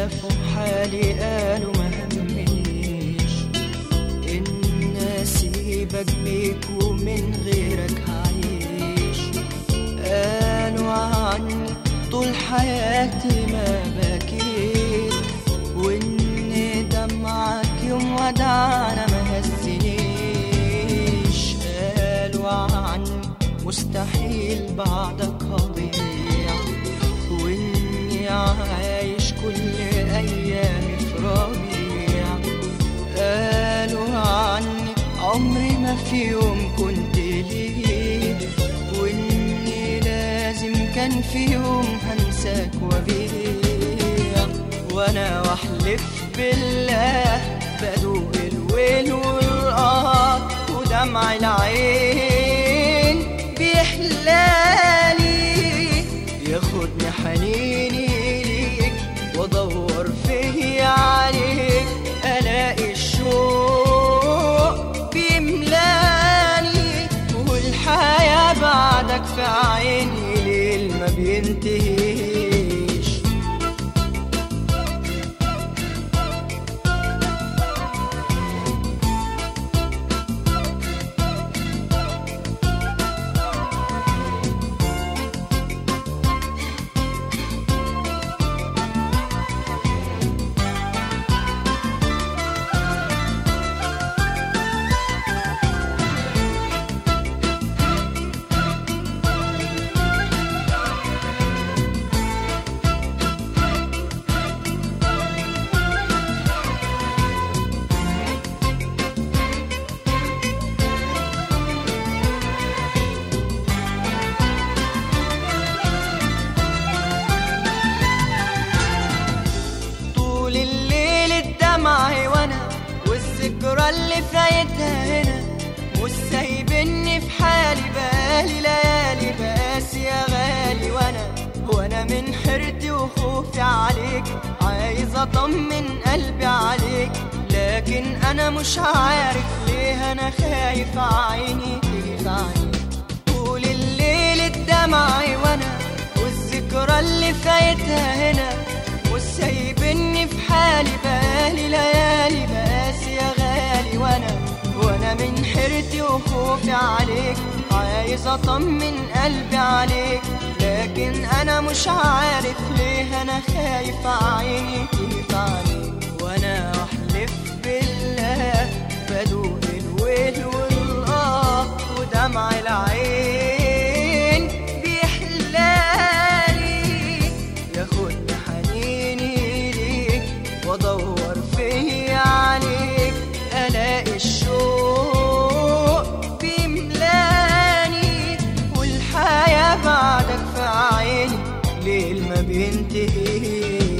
شافوا حالي قالوا ما همنيش إن أسيبك بيك ومن غيرك هعيش قالوا عني طول حياتي ما بكيت وإن دمعك يوم ودعنا ما هزنيش قالوا عني مستحيل بعدك هضيع وإني عايش كل أيامي في ربيع قالوا عني عمري ما في يوم كنت ليه وإني لازم كان في يوم هنساك وبيع وأنا وأحلف بالله بدوق الويل والآه ودمع العين بيحلالي ياخدني حنيني ليك وادور فيا عليك الاقي الشوق بيملاني والحياة بعدك في عيني ليل ما بينتهيش طول الليل الدمع وانا والذكرى اللي فايتها هنا مش سايبني في حالي بقالي ليالي بقاسي يا غالي وانا وانا من حيرتي وخوفي عليك عايز اطمن قلبي عليك لكن انا مش عارف ليه انا خايف عيني تيجي في عيني طول الليل الدمع وانا والذكرى اللي فايتها هنا مش سايبني في حالي بقالي ليالي بقاسي يا غالي وانا وانا من حيرتي وخوفي عليك عايز اطمن قلبي عليك لكن انا مش عارف ليه انا خايف عيني تيجي عليك وانا احلف بالله بدوق الويل والاه ودمع العين بيحلالي ياخدني حنيني ليك وادور فيا عليك الاقي الشوق بيملاني والحياة بعدك في عيني ليل ما بينتهيش